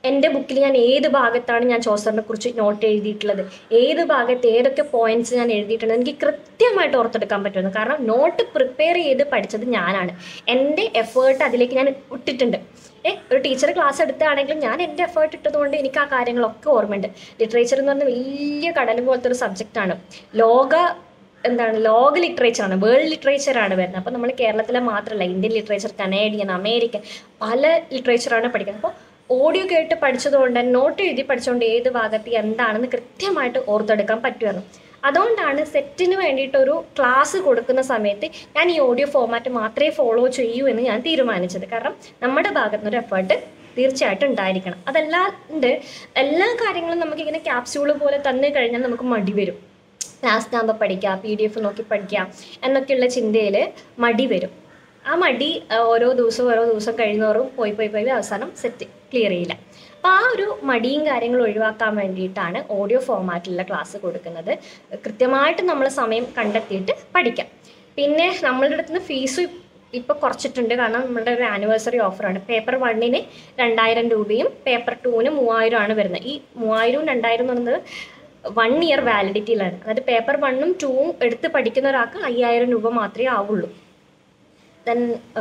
എൻ്റെ ബുക്കിൽ ഞാൻ ഏത് ഭാഗത്താണ് ഞാൻ ചോസറിനെ കുറിച്ച് നോട്ട് എഴുതിയിട്ടുള്ളത് ഏത് ഭാഗത്ത് ഏതൊക്കെ പോയിന്റ്സ് ഞാൻ എഴുതിയിട്ടുണ്ട് എനിക്ക് കൃത്യമായിട്ട് ഓർത്തെടുക്കാൻ പറ്റുന്നു കാരണം നോട്ട് പ്രിപ്പയർ ചെയ്ത് പഠിച്ചത് ഞാനാണ് എൻ്റെ എഫേർട്ട് അതിലേക്ക് ഞാൻ ഇട്ടിട്ടുണ്ട് ഏ ഒരു ടീച്ചർ ക്ലാസ് എടുത്താണെങ്കിലും ഞാൻ എൻ്റെ എഫേർട്ട് ഇട്ടതുകൊണ്ട് എനിക്ക് ആ കാര്യങ്ങളൊക്കെ ഓർമ്മയുണ്ട് ലിറ്ററേച്ചർ എന്ന് പറഞ്ഞാൽ വലിയ കടൽ പോലത്തെ ഒരു സബ്ജക്റ്റാണ് ലോക എന്താണ് ലോക ലിറ്ററേച്ചർ ആണ് വേൾഡ് ലിറ്ററേച്ചർ ആണ് വരുന്നത് അപ്പോൾ നമ്മൾ കേരളത്തിലെ മാത്രമല്ല ഇന്ത്യൻ ലിറ്ററേച്ചർ കനേഡിയൻ അമേരിക്കൻ പല ലിറ്ററേച്ചറാണ് പഠിക്കുന്നത് അപ്പോൾ ഓഡിയോ കേട്ട് പഠിച്ചതുകൊണ്ട് നോട്ട് എഴുതി പഠിച്ചുകൊണ്ട് ഏത് ഭാഗത്ത് എന്താണെന്ന് കൃത്യമായിട്ട് ഓർത്തെടുക്കാൻ പറ്റുമായിരുന്നു അതുകൊണ്ടാണ് സെറ്റിന് വേണ്ടിയിട്ട് ഒരു ക്ലാസ് കൊടുക്കുന്ന സമയത്ത് ഞാൻ ഈ ഓഡിയോ ഫോമാറ്റ് മാത്രമേ ഫോളോ ചെയ്യൂ എന്ന് ഞാൻ തീരുമാനിച്ചത് കാരണം നമ്മുടെ ഭാഗത്തു നിന്നൊരു എഫേർട്ട് തീർച്ചയായിട്ടും ഉണ്ടായിരിക്കണം അതല്ലാണ്ട് എല്ലാ കാര്യങ്ങളും നമുക്കിങ്ങനെ ക്യാപ്സ്യൂൾ പോലെ തന്നു കഴിഞ്ഞാൽ നമുക്ക് മടി വരും ലാസ്റ്റ് ആകുമ്പോൾ പഠിക്കുക പി ഡി എഫ് നോക്കി പഠിക്കുക എന്നൊക്കെയുള്ള ചിന്തയിൽ മടി വരും ആ മടി ആ, ഓരോ ദിവസവും ഓരോ ദിവസം കഴിയുന്നവരും പോയി പോയി പോയി അവസാനം സെറ്റ് ക്ലിയർ ചെയ്യില്ല അപ്പോൾ ആ ഒരു മടിയും കാര്യങ്ങളും ഒഴിവാക്കാൻ വേണ്ടിയിട്ടാണ് ഓഡിയോ ഫോമാറ്റിലുള്ള ക്ലാസ് കൊടുക്കുന്നത് കൃത്യമായിട്ട് നമ്മൾ സമയം കണ്ടെത്തിയിട്ട് പഠിക്കാം പിന്നെ നമ്മളുടെ അടുത്ത് നിന്ന് ഫീസ് ഇപ്പോൾ കുറച്ചിട്ടുണ്ട് കാരണം നമ്മുടെ ഒരു ആനിവേഴ്സറി ഓഫറാണ് പേപ്പർ വണ്ണിന് രണ്ടായിരം രൂപയും പേപ്പർ ടൂവിന് മൂവായിരം ആണ് വരുന്നത് ഈ മൂവായിരവും രണ്ടായിരം എന്ന് പറയുന്നത് വൺ ഇയർ വാലിഡിറ്റിയിലാണ് അതായത് പേപ്പർ വണ്ണും ടൂവും എടുത്ത് പഠിക്കുന്ന ഒരാൾക്ക് അയ്യായിരം രൂപ മാത്രമേ ആവുള്ളൂ ദെൻ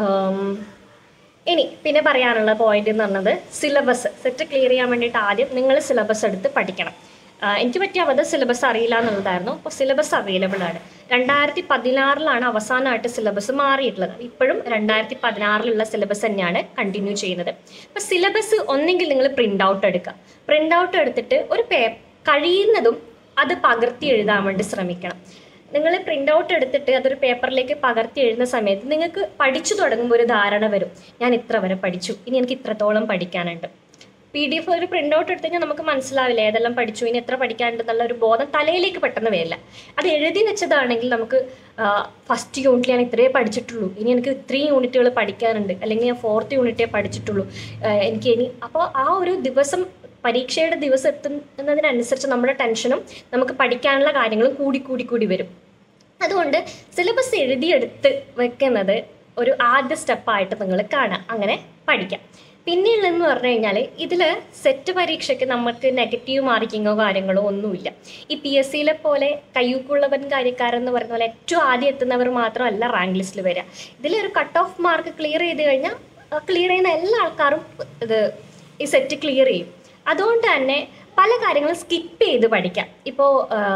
ഇനി പിന്നെ പറയാനുള്ള പോയിന്റ് എന്ന് പറഞ്ഞത് സിലബസ് സെറ്റ് ക്ലിയർ ചെയ്യാൻ വേണ്ടിയിട്ട് ആദ്യം നിങ്ങൾ സിലബസ് എടുത്ത് പഠിക്കണം ആ, എനിക്ക് പറ്റിയ അബദ്ധം സിലബസ് അറിയില്ല എന്നുള്ളതായിരുന്നു അപ്പോൾ സിലബസ് അവൈലബിൾ ആണ് രണ്ടായിരത്തി പതിനാറിലാണ് അവസാനമായിട്ട് സിലബസ് മാറിയിട്ടുള്ളത് ഇപ്പോഴും രണ്ടായിരത്തി പതിനാറിലുള്ള സിലബസ് തന്നെയാണ് കണ്ടിന്യൂ ചെയ്യുന്നത് അപ്പോൾ സിലബസ് ഒന്നെങ്കിൽ നിങ്ങൾ പ്രിൻ്റ് ഔട്ട് എടുക്കുക പ്രിൻ്റ് ഔട്ട് എടുത്തിട്ട് ഒരു പേ കഴിയുന്നതും അത് പകർത്തി എഴുതാൻ വേണ്ടി ശ്രമിക്കണം നിങ്ങൾ പ്രിൻ്റ് ഔട്ട് എടുത്തിട്ട് അതൊരു പേപ്പറിലേക്ക് പകർത്തി എഴുതുന്ന സമയത്ത് നിങ്ങൾക്ക് പഠിച്ചു തുടങ്ങുമ്പോൾ ഒരു ധാരണ വരും ഞാൻ ഇത്ര വരെ പഠിച്ചു ഇനി എനിക്ക് ഇത്രത്തോളം പഠിക്കാനുണ്ട് പി ഡി എഫ് ഒരു പ്രിൻ്റ് ഔട്ട് എടുത്ത് കഴിഞ്ഞാൽ നമുക്ക് മനസ്സിലാവില്ല ഏതെല്ലാം പഠിച്ചു ഇനി എത്ര പഠിക്കാനുണ്ടെന്നുള്ള ഒരു ബോധം തലയിലേക്ക് പെട്ടെന്ന് വരില്ല അത് എഴുതി വെച്ചതാണെങ്കിൽ നമുക്ക് ഫസ്റ്റ് യൂണിറ്റിൽ ഞാൻ ഇത്രയേ പഠിച്ചിട്ടുള്ളൂ ഇനി എനിക്ക് ഇത്രയും യൂണിറ്റുകൾ പഠിക്കാനുണ്ട് അല്ലെങ്കിൽ ഞാൻ ഫോർത്ത് യൂണിറ്റേ പഠിച്ചിട്ടുള്ളൂ ആ, എനിക്ക് ഇനി അപ്പോൾ ആ ഒരു ദിവസം പരീക്ഷയുടെ ദിവസം എത്തുന്നതിനനുസരിച്ച് നമ്മുടെ ടെൻഷനും നമുക്ക് പഠിക്കാനുള്ള കാര്യങ്ങളും കൂടി കൂടി കൂടി വരും അതുകൊണ്ട് സിലബസ് എഴുതിയെടുത്ത് വെക്കുന്നത് ഒരു ആദ്യ സ്റ്റെപ്പായിട്ട് നിങ്ങൾ കാണാം അങ്ങനെ പഠിക്കാം പിന്നെയുള്ളതെന്ന് പറഞ്ഞു കഴിഞ്ഞാൽ ഇതിൽ സെറ്റ് പരീക്ഷയ്ക്ക് നമുക്ക് നെഗറ്റീവ് മാർക്കിങ്ങോ കാര്യങ്ങളോ ഒന്നുമില്ല ഈ പി എസ് സിയിലെ പോലെ കയ്യൂക്കുള്ളവൻ കാര്യക്കാരൻ എന്ന് പറയുന്ന പോലെ ഏറ്റവും ആദ്യം എത്തുന്നവർ മാത്രമല്ല റാങ്ക് ലിസ്റ്റിൽ വരിക ഇതിലൊരു കട്ട് ഓഫ് മാർക്ക് ക്ലിയർ ചെയ്ത് കഴിഞ്ഞാൽ ക്ലിയർ ചെയ്യുന്ന എല്ലാ ആൾക്കാരും ഇത് ഈ സെറ്റ് ക്ലിയർ ചെയ്യും അതുകൊണ്ട് തന്നെ പല കാര്യങ്ങളും സ്കിപ്പ് ചെയ്ത് പഠിക്കാം ഇപ്പോൾ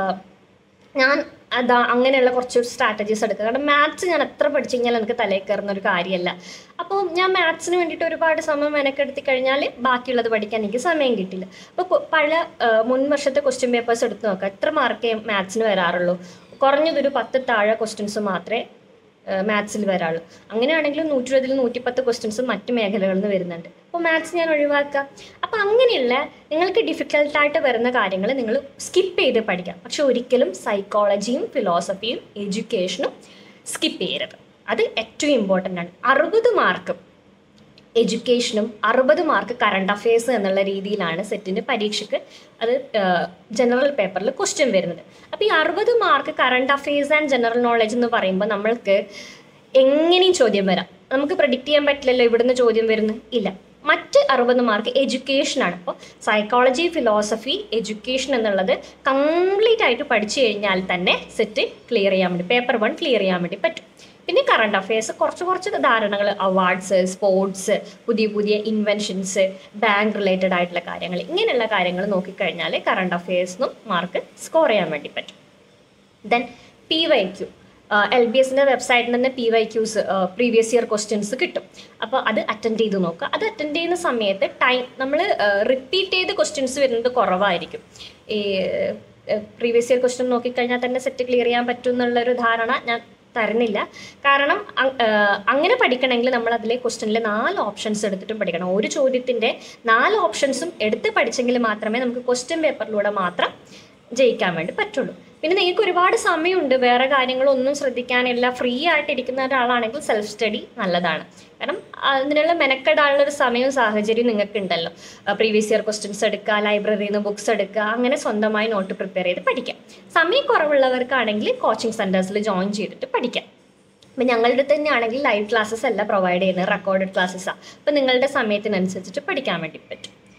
ഞാൻ അതാ അങ്ങനെയുള്ള കുറച്ച് സ്ട്രാറ്റജീസ് എടുക്കുക കാരണം മാത്സ് ഞാൻ എത്ര പഠിച്ചു കഴിഞ്ഞാൽ എനിക്ക് തലയിൽ കയറുന്ന ഒരു കാര്യമല്ല അപ്പോൾ ഞാൻ മാത്സിന് വേണ്ടിയിട്ട് ഒരുപാട് സമയം മെനക്കെടുത്തി കഴിഞ്ഞാൽ ബാക്കിയുള്ളത് പഠിക്കാൻ എനിക്ക് സമയം കിട്ടില്ല അപ്പോൾ പല ആ, മുൻ വർഷത്തെ ക്വസ്റ്റ്യൻ പേപ്പേഴ്സ് എടുത്ത് നോക്കുക എത്ര മാർക്കേ മാത്സിന് വരാറുള്ളൂ കുറഞ്ഞതൊരു പത്ത് താഴെ ക്വസ്റ്റ്യൻസ് മാത്രമേ മാത്സിൽ വരാറുള്ളൂ അങ്ങനെയാണെങ്കിൽ നൂറ്റി ഇരുപതിൽ നൂറ്റിപ്പത്ത് ക്വസ്റ്റ്യൻസ് മറ്റ് മേഖലകളിൽ നിന്ന് വരുന്നുണ്ട് അപ്പോൾ മാത്സ് ഞാൻ ഒഴിവാക്കാം അപ്പോൾ അങ്ങനെയുള്ള നിങ്ങൾക്ക് ഡിഫിക്കൽട്ടായിട്ട് വരുന്ന കാര്യങ്ങൾ നിങ്ങൾ സ്കിപ്പ് ചെയ്ത് പഠിക്കാം പക്ഷെ ഒരിക്കലും സൈക്കോളജിയും ഫിലോസഫിയും എഡ്യൂക്കേഷനും സ്കിപ്പ് ചെയ്യരുത് അത് ഏറ്റവും ഇമ്പോർട്ടൻ്റ് ആണ് അറുപത് മാർക്ക് എഡ്യൂക്കേഷനും അറുപത് മാർക്ക് കറണ്ട് അഫയേഴ്സ് എന്നുള്ള രീതിയിലാണ് സെറ്റിൻ്റെ പരീക്ഷയ്ക്ക് അത് ജനറൽ പേപ്പറിൽ ക്വസ്റ്റ്യൻ വരുന്നത് അപ്പോൾ ഈ അറുപത് mark current affairs and general knowledge എന്ന് പറയുമ്പോൾ നമ്മൾക്ക് എങ്ങനെയും ചോദ്യം വരാം നമുക്ക് പ്രഡിക്റ്റ് ചെയ്യാൻ പറ്റില്ലല്ലോ ഇവിടുന്ന് ചോദ്യം വരുന്നു ഇല്ല മറ്റ് അറുപത് മാർക്ക് എഡ്യൂക്കേഷൻ ആണ് അപ്പോൾ സൈക്കോളജി ഫിലോസഫി എഡ്യൂക്കേഷൻ എന്നുള്ളത് കംപ്ലീറ്റ് ആയിട്ട് പഠിച്ചു കഴിഞ്ഞാൽ തന്നെ സെറ്റ് ക്ലിയർ ചെയ്യാൻ വേണ്ടി പേപ്പർ വൺ ക്ലിയർ ചെയ്യാൻ വേണ്ടി പറ്റും പിന്നെ കറണ്ട് അഫയേഴ്സ് കുറച്ച് കുറച്ച് ധാരണകൾ അവാർഡ്സ് സ്പോർട്സ് പുതിയ പുതിയ ഇൻവെൻഷൻസ് ബാങ്ക് റിലേറ്റഡ് ആയിട്ടുള്ള കാര്യങ്ങൾ ഇങ്ങനെയുള്ള കാര്യങ്ങൾ നോക്കിക്കഴിഞ്ഞാൽ കറണ്ട് അഫയേഴ്സിനും മാർക്ക് സ്കോർ ചെയ്യാൻ വേണ്ടി പറ്റും then P Y Q L B എസിൻ്റെ വെബ്സൈറ്റിൽ തന്നെ P Y Qs previous year questions കിട്ടും അപ്പോൾ അത് അറ്റൻഡ് ചെയ്ത് നോക്കുക അത് അറ്റൻഡ് ചെയ്യുന്ന സമയത്ത് ടൈം നമ്മൾ റിപ്പീറ്റ് ചെയ്ത് ക്വസ്റ്റ്യൻസ് വരുന്നത് കുറവായിരിക്കും ഈ പ്രീവിയസ് ഇയർ ക്വസ്റ്റ്യൻ നോക്കിക്കഴിഞ്ഞാൽ തന്നെ സെറ്റ് ക്ലിയർ ചെയ്യാൻ പറ്റും എന്നുള്ളൊരു ധാരണ ഞാൻ തരുന്നില്ല കാരണം അ- ഏഹ് അങ്ങനെ പഠിക്കണമെങ്കിൽ നമ്മൾ അതിലെ ക്വസ്റ്റ്യനിൽ നാല് ഓപ്ഷൻസ് എടുത്തിട്ടും പഠിക്കണം ഒരു ചോദ്യത്തിൻ്റെ നാല് ഓപ്ഷൻസും എടുത്ത് പഠിച്ചെങ്കിൽ മാത്രമേ നമുക്ക് ക്വസ്റ്റ്യൻ പേപ്പറിലൂടെ മാത്രം ജയിക്കാൻ വേണ്ടി പറ്റുള്ളൂ പിന്നെ നിങ്ങൾക്ക് ഒരുപാട് സമയമുണ്ട് വേറെ കാര്യങ്ങളൊന്നും ശ്രദ്ധിക്കാനില്ല ഫ്രീ ആയിട്ട് ഇരിക്കുന്ന ഒരാളാണെങ്കിൽ സെൽഫ് സ്റ്റഡി നല്ലതാണ് കാരണം അതിനുള്ള മെനക്കെടാനുള്ള ഒരു സമയവും സാഹചര്യവും നിങ്ങൾക്ക് ഉണ്ടല്ലോ പ്രീവിയസ് ഇയർ ക്വസ്റ്റ്യൻസ് എടുക്കുക ലൈബ്രറിയിൽ നിന്ന് ബുക്സ് എടുക്കുക അങ്ങനെ സ്വന്തമായി നോട്ട് പ്രിപ്പയർ ചെയ്ത് പഠിക്കാം സമയം കുറവുള്ളവർക്കാണെങ്കിൽ കോച്ചിങ് സെൻറ്റേഴ്സിൽ ജോയിൻ ചെയ്തിട്ട് പഠിക്കാം അപ്പം ഞങ്ങളുടെ അടുത്ത് തന്നെയാണെങ്കിൽ ലൈവ് ക്ലാസ്സസ് അല്ല പ്രൊവൈഡ് ചെയ്യുന്നത് റെക്കോർഡഡ് ക്ലാസ്സസാണ് അപ്പം നിങ്ങളുടെ സമയത്തിനനുസരിച്ചിട്ട് പഠിക്കാൻ വേണ്ടി പറ്റും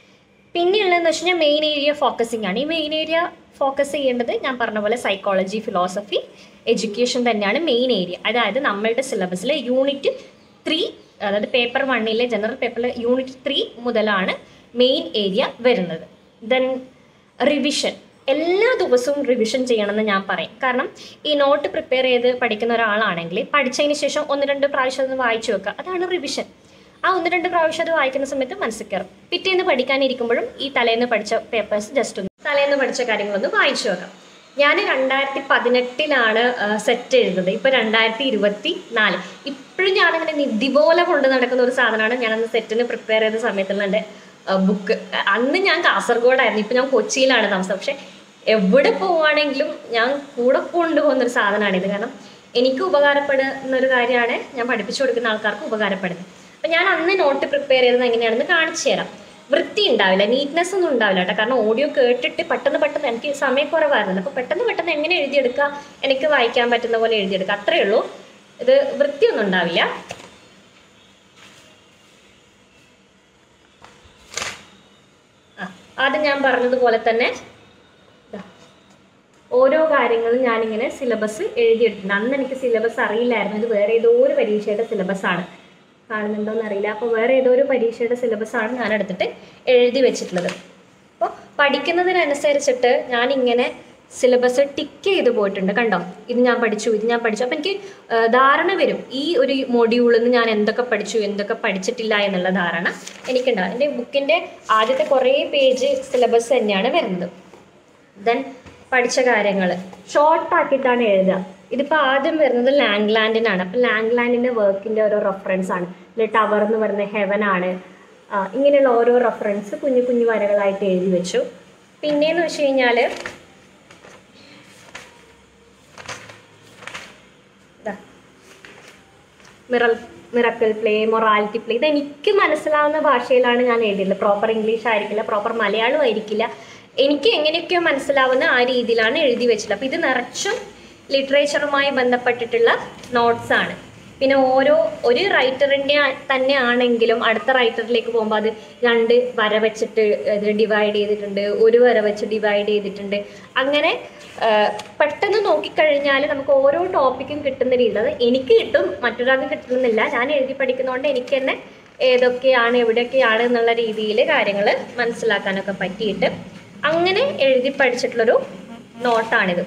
പിന്നെയുള്ളതെന്ന് വെച്ച് കഴിഞ്ഞാൽ മെയിൻ ഏരിയ ഫോക്കസിങ് ആണ് ഈ മെയിൻ ഏരിയ ഫോക്കസ് ചെയ്യേണ്ടത് ഞാൻ പറഞ്ഞ പോലെ സൈക്കോളജി ഫിലോസഫി എഡ്യൂക്കേഷൻ തന്നെയാണ് മെയിൻ ഏരിയ അതായത് നമ്മളുടെ സിലബസിലെ യൂണിറ്റ് ത്രീ അതായത് പേപ്പർ വണ്ണിലെ ജനറൽ പേപ്പറിലെ യൂണിറ്റ് ത്രീ മുതലാണ് മെയിൻ ഏരിയ വരുന്നത് ദെൻ റിവിഷൻ എല്ലാ ദിവസവും റിവിഷൻ ചെയ്യണമെന്ന് ഞാൻ പറയും കാരണം ഈ നോട്ട് പ്രിപ്പയർ ചെയ്ത് പഠിക്കുന്ന ഒരാളാണെങ്കിൽ പഠിച്ചതിന് ശേഷം ഒന്ന് രണ്ട് പ്രാവശ്യം ഒന്ന് വായിച്ചു വെക്കുക അതാണ് റിവിഷൻ ആ ഒന്ന് രണ്ട് പ്രാവശ്യം അത് വായിക്കുന്ന സമയത്ത് മനസ്സിൽ കയറും പിറ്റേന്ന് പഠിക്കാനിരിക്കുമ്പോഴും ഈ തലേന്ന് പഠിച്ച പേപ്പേഴ്സ് ജസ്റ്റ് ഒന്ന് തലേന്ന് പഠിച്ച കാര്യങ്ങളൊന്ന് വായിച്ചു വെക്കാം ഞാൻ രണ്ടായിരത്തി പതിനെട്ടിലാണ് സെറ്റ് എഴുതുന്നത് ഇപ്പൊ രണ്ടായിരത്തി ഇരുപത്തി നാല് ഇപ്പോഴും ഞാനിങ്ങനെ നിധി പോലെ കൊണ്ട് നടക്കുന്ന ഒരു സാധനമാണ് ഞാനന്ന് സെറ്റിന് പ്രിപ്പയർ ചെയ്ത സമയത്തുള്ള എൻ്റെ ബുക്ക് അന്ന് ഞാൻ കാസർഗോഡായിരുന്നു ഇപ്പൊ ഞാൻ കൊച്ചിയിലാണ് താമസം പക്ഷെ എവിടെ പോവുകയാണെങ്കിലും ഞാൻ കൂടെ കൊണ്ടുപോകുന്ന ഒരു സാധനമാണിത് കാരണം എനിക്ക് ഉപകാരപ്പെടുന്ന ഒരു കാര്യമാണ് ഞാൻ പഠിപ്പിച്ചു കൊടുക്കുന്ന ആൾക്കാർക്ക് ഉപകാരപ്പെടുന്നത് അപ്പം ഞാൻ അന്ന് നോട്ട് പ്രിപ്പയർ ചെയ്തത് എങ്ങനെയാണെന്ന് കാണിച്ചു തരാം വൃത്തി ഉണ്ടാവില്ല നീറ്റ്നെസ് ഒന്നും ഉണ്ടാവില്ല കേട്ടോ കാരണം ഓഡിയോ കേട്ടിട്ട് പെട്ടെന്ന് പെട്ടെന്ന് എനിക്ക് സമയക്കുറവായിരുന്നു അപ്പോൾ പെട്ടെന്ന് പെട്ടെന്ന് എങ്ങനെ എഴുതിയെടുക്കുക എനിക്ക് വായിക്കാൻ പറ്റുന്ന പോലെ എഴുതിയെടുക്കുക അത്രയേ ഉള്ളൂ ഇത് വൃത്തിയൊന്നും ഉണ്ടാവില്ല ആ ആദ്യം ഞാൻ പറഞ്ഞതുപോലെ തന്നെ ദാ, ഓരോ കാര്യങ്ങളും ഞാനിങ്ങനെ സിലബസ് എഴുതിയെടുത്തിട്ടുണ്ട് അന്ന് എനിക്ക് സിലബസ് അറിയില്ലായിരുന്നു ഇത് വേറെ ഏതോ ഒരു പരീക്ഷയുടെ സിലബസ് ആണ് കാണുന്നുണ്ടോന്ന് അറിയില്ല അപ്പോൾ വേറെ ഏതോ ഒരു പരീക്ഷയുടെ സിലബസ് ആണ് ഞാൻ എടുത്തിട്ട് എഴുതി വെച്ചിട്ടുള്ളത് അപ്പോൾ പഠിക്കുന്നതിനനുസരിച്ചിട്ട് ഞാനിങ്ങനെ സിലബസ് ടിക്ക് ചെയ്ത് പോയിട്ടുണ്ട് കണ്ടോ ഇത് ഞാൻ പഠിച്ചു ഇത് ഞാൻ പഠിച്ചു അപ്പം എനിക്ക് ആ, ധാരണ വരും ഈ ഒരു മൊഡ്യൂളിൽ നിന്ന് ഞാൻ എന്തൊക്കെ പഠിച്ചു എന്തൊക്കെ പഠിച്ചിട്ടില്ല എന്നുള്ള ധാരണ എനിക്കുണ്ടാവും എൻ്റെ ബുക്കിൻ്റെ ആദ്യത്തെ കുറേ പേജ് സിലബസ് തന്നെയാണ് വരുന്നത് ദെൻ പഠിച്ച കാര്യങ്ങൾ ഷോർട്ട് ആക്കിയിട്ടാണ് എഴുതുക ഇതിപ്പോൾ ആദ്യം വരുന്നത് ലാംഗ്ലാൻഡിനാണ് അപ്പം ലാംഗ്ലാൻഡിൻ്റെ വർക്കിൻ്റെ ഓരോ റെഫറൻസ് ആണ് ഇതിൽ ടവർ എന്ന് പറയുന്ന ഹെവൻ ആണ് ആ, ഇങ്ങനെയുള്ള ഓരോ റെഫറൻസ് കുഞ്ഞു കുഞ്ഞു വരകളായിട്ട് എഴുതി വെച്ചു പിന്നെയെന്ന് വെച്ച് കഴിഞ്ഞാൽ മിറൽ മിറക്കൽ പ്ലേ മൊറാലിറ്റി പ്ലേ ഇത് എനിക്ക് മനസ്സിലാവുന്ന ഭാഷയിലാണ് ഞാൻ എഴുതിയിട്ടുള്ളത് പ്രോപ്പർ ഇംഗ്ലീഷ് ആയിരിക്കില്ല പ്രോപ്പർ മലയാളം ആയിരിക്കില്ല എനിക്ക് എങ്ങനെയൊക്കെയോ മനസ്സിലാവുന്ന ആ രീതിയിലാണ് എഴുതി വെച്ചിട്ടുള്ളത് അപ്പോൾ ഇത് നിറച്ചും ലിറ്ററേച്ചറുമായി ബന്ധപ്പെട്ടിട്ടുള്ള നോട്ട്സ് ആണ് പിന്നെ ഓരോ ഒരു റൈറ്ററിൻ്റെ തന്നെ ആണെങ്കിലും അടുത്ത റൈറ്ററിലേക്ക് പോകുമ്പോൾ അത് രണ്ട് വര വെച്ചിട്ട് ഇത് ഡിവൈഡ് ചെയ്തിട്ടുണ്ട് ഒരു വര വെച്ച് ഡിവൈഡ് ചെയ്തിട്ടുണ്ട് അങ്ങനെ ആ, പെട്ടെന്ന് നോക്കിക്കഴിഞ്ഞാൽ നമുക്ക് ഓരോ ടോപ്പിക്കും കിട്ടുന്ന രീതി അത് എനിക്ക് കിട്ടും മറ്റൊരാൾക്ക് കിട്ടുന്നില്ല ഞാൻ എഴുതി പഠിക്കുന്നതുകൊണ്ട് എനിക്ക് തന്നെ ഏതൊക്കെയാണ് എവിടെയൊക്കെയാണ് എന്നുള്ള രീതിയിൽ കാര്യങ്ങൾ മനസ്സിലാക്കാനൊക്കെ പറ്റിയിട്ട് അങ്ങനെ എഴുതി പഠിച്ചിട്ടുള്ളൊരു നോട്ടാണിത്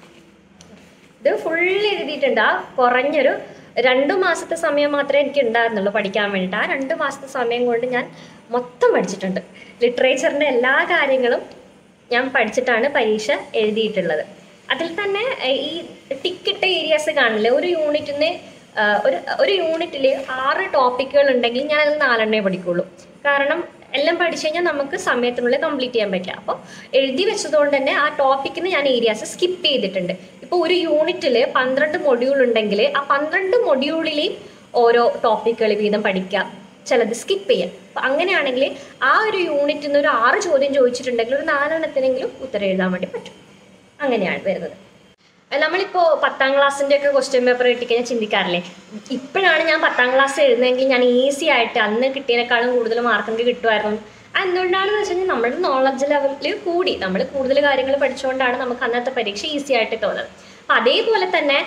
ഇത് ഫുള്ള് എഴുതിയിട്ടുണ്ട് ആ കുറഞ്ഞൊരു രണ്ട് മാസത്തെ സമയം മാത്രമേ എനിക്ക് ഉണ്ടായിരുന്നുള്ളൂ പഠിക്കാൻ വേണ്ടിയിട്ട് ആ രണ്ട് മാസത്തെ സമയം കൊണ്ട് ഞാൻ മൊത്തം പഠിച്ചിട്ടുണ്ട് ലിറ്ററേച്ചറിൻ്റെ എല്ലാ കാര്യങ്ങളും ഞാൻ പഠിച്ചിട്ടാണ് പരീക്ഷ എഴുതിയിട്ടുള്ളത് അതിൽ തന്നെ ഏഹ്, ഈ ടിക്കറ്റ് ഏരിയാസ് കാണില്ലേ ഒരു യൂണിറ്റിന് ഒരു ഒരു യൂണിറ്റിൽ ആറ് ടോപ്പിക്കുകൾ ഉണ്ടെങ്കിൽ ഞാൻ അതിൽ നാലെണ്ണേ പഠിക്കുള്ളൂ കാരണം എല്ലാം പഠിച്ചു കഴിഞ്ഞാൽ നമുക്ക് സമയത്തിനുള്ളിൽ കംപ്ലീറ്റ് ചെയ്യാൻ പറ്റില്ല അപ്പോൾ എഴുതി വെച്ചതുകൊണ്ട് തന്നെ ആ ടോപ്പിക്കിന് ഞാൻ ഏരിയാസ് സ്കിപ്പ് ചെയ്തിട്ടുണ്ട് ഇപ്പോൾ ഒരു യൂണിറ്റിൽ പന്ത്രണ്ട് മൊഡ്യൂൾ ഉണ്ടെങ്കിൽ ആ പന്ത്രണ്ട് മൊഡ്യൂളിൽ ഓരോ ടോപ്പിക്കുകൾ വീതം പഠിക്കുക ചിലത് സ്കിപ്പ് ചെയ്യാം അപ്പം അങ്ങനെയാണെങ്കിൽ ആ ഒരു യൂണിറ്റിൽ നിന്ന് ഒരു ആറ് ചോദ്യം ചോദിച്ചിട്ടുണ്ടെങ്കിൽ ഒരു നാലെണ്ണത്തിനെങ്കിലും ഉത്തരം എഴുതാൻ വേണ്ടി പറ്റും അങ്ങനെയാണ് വരുന്നത് അഹ് നമ്മളിപ്പോ പത്താം ക്ലാസ്സിന്റെ ഒക്കെ ക്വസ്റ്റ്യൻ പേപ്പർ കിട്ടിക്കഴിഞ്ഞാൽ ചിന്തിക്കാറില്ലേ ഇപ്പോഴാണ് ഞാൻ പത്താം ക്ലാസ് എഴുതുന്നതെങ്കിൽ ഞാൻ ഈസി ആയിട്ട് അന്ന് കിട്ടിയതിനേക്കാളും കൂടുതൽ മാർക്ക് എനിക്ക് കിട്ടുമായിരുന്നു അത് എന്തുകൊണ്ടാണെന്ന് വെച്ച് കഴിഞ്ഞാൽ നമ്മുടെ നോളജ് ലെവലിൽ കൂടി നമ്മൾ കൂടുതൽ കാര്യങ്ങൾ പഠിച്ചുകൊണ്ടാണ് നമുക്ക് അന്നത്തെ പരീക്ഷ ഈസി ആയിട്ട് തോന്നുന്നത് അപ്പം അതേപോലെ തന്നെ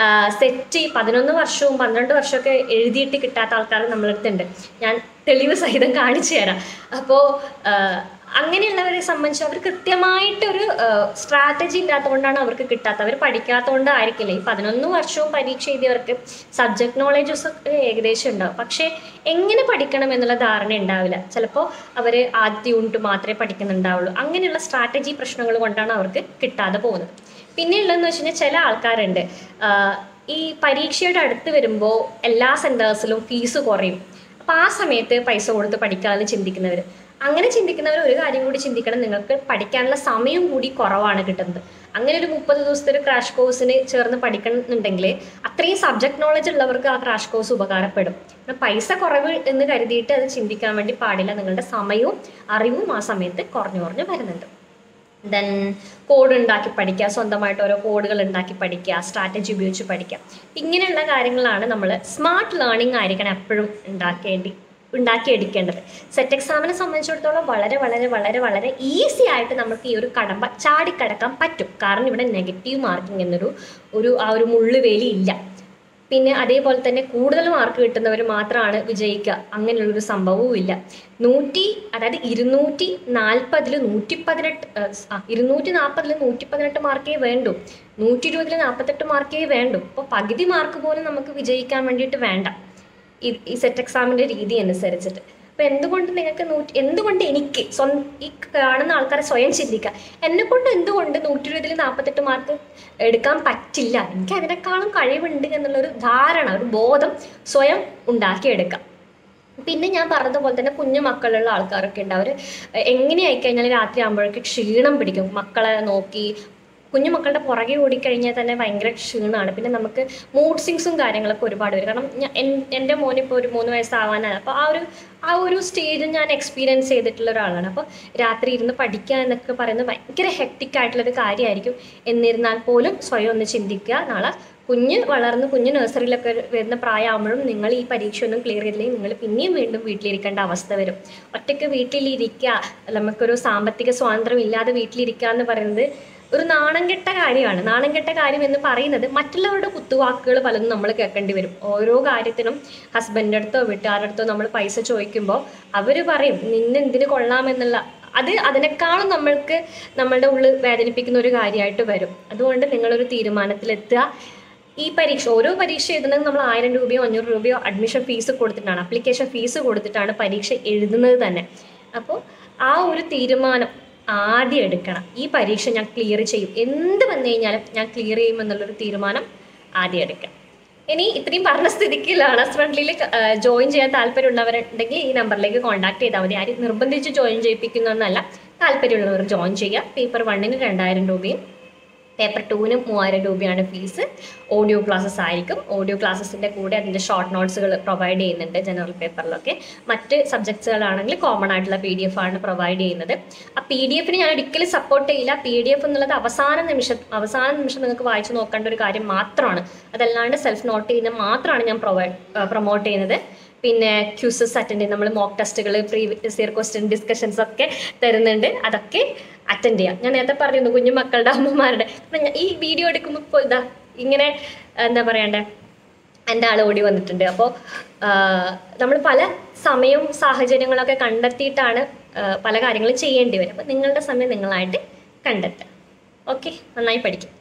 സെറ്റ് പതിനൊന്ന് വർഷവും പന്ത്രണ്ട് വർഷമൊക്കെ എഴുതിയിട്ട് കിട്ടാത്ത ആൾക്കാർ നമ്മളടുത്തുണ്ട് ഞാൻ തെളിവ് സഹിതം കാണിച്ചു തരാം അപ്പോൾ അങ്ങനെയുള്ളവരെ സംബന്ധിച്ച് അവർ കൃത്യമായിട്ടൊരു സ്ട്രാറ്റജി ഇല്ലാത്തതുകൊണ്ടാണ് അവർക്ക് കിട്ടാത്തത് അവർ പഠിക്കാത്തതുകൊണ്ടായിരിക്കില്ല ഈ പതിനൊന്ന് വർഷവും പരീക്ഷ എഴുതിയവർക്ക് സബ്ജക്ട് നോളേജസ് ഒക്കെ ഏകദേശം ഉണ്ടാവും പക്ഷേ എങ്ങനെ പഠിക്കണം എന്നുള്ള ധാരണ ഉണ്ടാവില്ല ചിലപ്പോൾ അവർ ആദ്യ യൂണിറ്റ് മാത്രമേ പഠിക്കുന്നുണ്ടാവുള്ളൂ അങ്ങനെയുള്ള സ്ട്രാറ്റജി പ്രശ്നങ്ങൾ കൊണ്ടാണ് അവർക്ക് കിട്ടാതെ പോകുന്നത് പിന്നെ ഉള്ളതെന്ന് വെച്ച് കഴിഞ്ഞാൽ ചില ആൾക്കാരുണ്ട് ആഹ് ഈ പരീക്ഷയുടെ അടുത്ത് വരുമ്പോൾ എല്ലാ സെൻറ്റേഴ്സിലും ഫീസ് കുറയും അപ്പോൾ ആ സമയത്ത് പൈസ കൊടുത്ത് പഠിക്കാമെന്ന് ചിന്തിക്കുന്നവർ അങ്ങനെ ചിന്തിക്കുന്നവർ ഒരു കാര്യം കൂടി ചിന്തിക്കണം നിങ്ങൾക്ക് പഠിക്കാനുള്ള സമയം കൂടി കുറവാണ് കിട്ടുന്നത് അങ്ങനെ ഒരു മുപ്പത് ദിവസത്തെ ഒരു ക്രാഷ് കോഴ്സിന് ചേർന്ന് പഠിക്കണമെന്നുണ്ടെങ്കിൽ അത്രയും സബ്ജക്ട് നോളജ് ഉള്ളവർക്ക് ആ ക്രാഷ് കോഴ്സ് ഉപകാരപ്പെടും പിന്നെ പൈസ കുറവ് എന്ന് കരുതിയിട്ട് അത് ചിന്തിക്കാൻ വേണ്ടി പാടില്ല നിങ്ങളുടെ സമയവും അറിവും ആ സമയത്ത് കുറഞ്ഞു കുറഞ്ഞു വരുന്നുണ്ട് ദെൻ കോഡ് ഉണ്ടാക്കി പഠിക്കുക സ്വന്തമായിട്ട് ഓരോ കോഡുകൾ ഉണ്ടാക്കി പഠിക്കുക സ്ട്രാറ്റജി ഉപയോഗിച്ച് പഠിക്കുക ഇങ്ങനെയുള്ള കാര്യങ്ങളാണ് നമ്മൾ സ്മാർട്ട് ലേണിംഗ് ആയിരിക്കണം എപ്പോഴും ഉണ്ടാക്കേണ്ടി ഉണ്ടാക്കിയെടുക്കേണ്ടത് സെറ്റ് എക്സാമിനെ സംബന്ധിച്ചിടത്തോളം വളരെ വളരെ വളരെ വളരെ ഈസി ആയിട്ട് നമുക്ക് ഈ ഒരു കടമ്പ ചാടിക്കടക്കാൻ പറ്റും കാരണം ഇവിടെ നെഗറ്റീവ് മാർക്കിംഗ് എന്നൊരു ഒരു ആ ഒരു മുള്ളുവേലി ഇല്ല പിന്നെ അതേപോലെ തന്നെ കൂടുതൽ മാർക്ക് കിട്ടുന്നവർ മാത്രമാണ് വിജയിക്കുക അങ്ങനെയുള്ളൊരു സംഭവവും ഇല്ല നൂറ്റി അതായത് ഇരുന്നൂറ്റി നാൽപ്പതിൽ നൂറ്റി പതിനെട്ട് ആ ഇരുന്നൂറ്റി നാൽപ്പതിൽ നൂറ്റി പതിനെട്ട് മാർക്കേ വേണ്ടൂ നൂറ്റി ഇരുപതിൽ നാൽപ്പത്തെട്ട് മാർക്കേ വേണ്ടൂ അപ്പോൾ പകുതി മാർക്ക് പോലും നമുക്ക് വിജയിക്കാൻ വേണ്ടിയിട്ട് വേണ്ട ഈ ഈ സെറ്റ് എക്സാമിൻ്റെ രീതി അനുസരിച്ചിട്ട് അപ്പോൾ എന്തുകൊണ്ട് നിങ്ങൾക്ക് നൂറ്റി എന്തുകൊണ്ട് എനിക്ക് സ്വന്തം ഈ കാണുന്ന ആൾക്കാരെ സ്വയം ചിന്തിക്കുക എന്നെ കൊണ്ട് എന്തുകൊണ്ട് നൂറ്റി ഇരുപതിൽ നാൽപ്പത്തെട്ട് മാർക്ക് എടുക്കാൻ പറ്റില്ല എനിക്ക് അതിനേക്കാളും കഴിവുണ്ട് എന്നുള്ളൊരു ധാരണ ഒരു ബോധം സ്വയം ഉണ്ടാക്കിയെടുക്കാം പിന്നെ ഞാൻ പറഞ്ഞതുപോലെ തന്നെ കുഞ്ഞു മക്കളുള്ള ആൾക്കാരൊക്കെ ഉണ്ട് അവർ എങ്ങനെയായി കഴിഞ്ഞാൽ രാത്രി ആകുമ്പോഴേക്ക് ക്ഷീണം പിടിക്കും മക്കളെ നോക്കി കുഞ്ഞു മക്കളുടെ പുറകെ ഓടിക്കഴിഞ്ഞാൽ തന്നെ ഭയങ്കര ക്ഷീണമാണ് പിന്നെ നമുക്ക് മൂഡ് സിങ്സും കാര്യങ്ങളൊക്കെ ഒരുപാട് വരും കാരണം ഞാൻ എൻ- എൻ്റെ മോനിപ്പോൾ ഒരു മൂന്ന് വയസ്സാവാനാണ് അപ്പോൾ ആ ഒരു ആ ഒരു സ്റ്റേജ് ഞാൻ എക്സ്പീരിയൻസ് ചെയ്തിട്ടുള്ള ഒരാളാണ് അപ്പോൾ രാത്രി ഇരുന്ന് പഠിക്കുക എന്നൊക്കെ പറയുന്നത് ഭയങ്കര ഹെക്റ്റിക് ആയിട്ടുള്ളൊരു കാര്യമായിരിക്കും എന്നിരുന്നാൽ പോലും സ്വയം ഒന്ന് ചിന്തിക്കുക നാളെ കുഞ്ഞ് വളർന്ന് കുഞ്ഞ് നഴ്സറിയിലൊക്കെ വരുന്ന പ്രായമാകുമ്പോഴും നിങ്ങൾ ഈ പരീക്ഷ ഒന്നും ക്ലിയർ ചെയ്തില്ലെങ്കിൽ നിങ്ങൾ പിന്നെയും വീണ്ടും വീട്ടിലിരിക്കേണ്ട അവസ്ഥ വരും ഒറ്റയ്ക്ക് വീട്ടിലിരിക്കുക നമുക്കൊരു സാമ്പത്തിക സ്വാതന്ത്ര്യം ഇല്ലാതെ വീട്ടിലിരിക്കുക എന്ന് പറയുന്നത് ഒരു നാണം കെട്ട കാര്യമാണ് നാണം കെട്ട കാര്യം എന്ന് പറയുന്നത് മറ്റുള്ളവരുടെ കുത്തുവാക്കുകൾ പലതും നമ്മൾ കേൾക്കേണ്ടി വരും ഓരോ കാര്യത്തിനും ഹസ്ബൻഡിൻ്റെ അടുത്തോ വീട്ടുകാരുടെ അടുത്തോ നമ്മൾ പൈസ ചോദിക്കുമ്പോൾ അവർ പറയും നിന്നെ എന്തിനു കൊള്ളാമെന്നുള്ള അത് അതിനേക്കാളും നമ്മൾക്ക് നമ്മളുടെ ഉള്ളിൽ വേദനിപ്പിക്കുന്ന ഒരു കാര്യമായിട്ട് വരും അതുകൊണ്ട് നിങ്ങളൊരു തീരുമാനത്തിലെത്തുക ഈ പരീക്ഷ ഓരോ പരീക്ഷ എഴുതുന്നത് നമ്മൾ ആയിരം രൂപയോ അഞ്ഞൂറ് രൂപയോ അഡ്മിഷൻ ഫീസ് കൊടുത്തിട്ടാണ് അപ്ലിക്കേഷൻ ഫീസ് കൊടുത്തിട്ടാണ് പരീക്ഷ എഴുതുന്നത് തന്നെ അപ്പോൾ ആ ഒരു തീരുമാനം ആദ്യം എടുക്കണം ഈ പരീക്ഷ ഞാൻ ക്ലിയർ ചെയ്യും എന്ത് വന്നു കഴിഞ്ഞാലും ഞാൻ ക്ലിയർ ചെയ്യുമെന്നുള്ളൊരു തീരുമാനം ആദ്യം എടുക്കാം ഇനി ഇത്രയും പറഞ്ഞ സ്ഥിതിക്ക് ലേണേഴ്സ് ഫ്രണ്ട്ലിയിൽ ജോയിൻ ചെയ്യാൻ താല്പര്യമുള്ളവരുണ്ടെങ്കിൽ ഈ നമ്പറിലേക്ക് കോൺടാക്ട് ചെയ്താൽ മതി ആരും നിർബന്ധിച്ച് ജോയിൻ ചെയ്യിപ്പിക്കുന്നതെന്നല്ല താല്പര്യമുള്ളവർ ജോയിൻ ചെയ്യുക പേപ്പർ വണ്ണിന് രണ്ടായിരം രൂപയും പേപ്പർ ടൂവിന് മൂവായിരം രൂപയാണ് ഫീസ് ഓഡിയോ ക്ലാസ്സസ് ആയിരിക്കും ഓഡിയോ ക്ലാസ്സസിൻ്റെ കൂടെ അതിൻ്റെ ഷോർട്ട് നോട്ട്സുകൾ പ്രൊവൈഡ് ചെയ്യുന്നുണ്ട് ജനറൽ പേപ്പറിലൊക്കെ മറ്റ് സബ്ജക്ട്സുകളാണെങ്കിൽ കോമൺ ആയിട്ടുള്ള പി ഡി എഫ് ആണ് പ്രൊവൈഡ് ചെയ്യുന്നത് ആ പി ഡി എഫിന് ഞാൻ ഒരിക്കലും സപ്പോർട്ട് ചെയ്യില്ല പി ഡി എഫ് എന്നുള്ളത് അവസാന നിമിഷം അവസാന നിമിഷം നിങ്ങൾക്ക് വായിച്ചു നോക്കേണ്ട ഒരു കാര്യം മാത്രമാണ് അതല്ലാണ്ട് സെൽഫ് നോട്ട് ചെയ്യുന്നത് മാത്രമാണ് ഞാൻ പ്രൊവൈഡ് പ്രൊമോട്ട് ചെയ്യുന്നത് പിന്നെ ക്യൂസസ് അറ്റൻഡ് ചെയ്ത് നമ്മൾ മോക്ക് ടെസ്റ്റുകൾ പ്രീവിയസ് ഇയർ ക്വസ്റ്റ്യൻ ഡിസ്കഷൻസ് ഒക്കെ തരുന്നുണ്ട് അതൊക്കെ അറ്റൻഡ് ചെയ്യാം ഞാൻ നേരത്തെ പറഞ്ഞിരുന്നു കുഞ്ഞു മക്കളുടെ അമ്മമാരുടെ കാരണം ഞാൻ ഈ വീഡിയോ എടുക്കുമ്പോൾ ഇപ്പോൾ ഇതാ ഇങ്ങനെ എന്താ പറയണ്ടേ എൻ്റെ ആൾ ഓടി വന്നിട്ടുണ്ട് അപ്പോൾ നമ്മൾ പല സമയവും സാഹചര്യങ്ങളൊക്കെ കണ്ടെത്തിയിട്ടാണ് ആ, പല കാര്യങ്ങളും ചെയ്യേണ്ടി വരും അപ്പോൾ നിങ്ങളുടെ സമയം നിങ്ങളായിട്ട് കണ്ടെത്തുക ഓക്കെ നന്നായി പഠിക്കും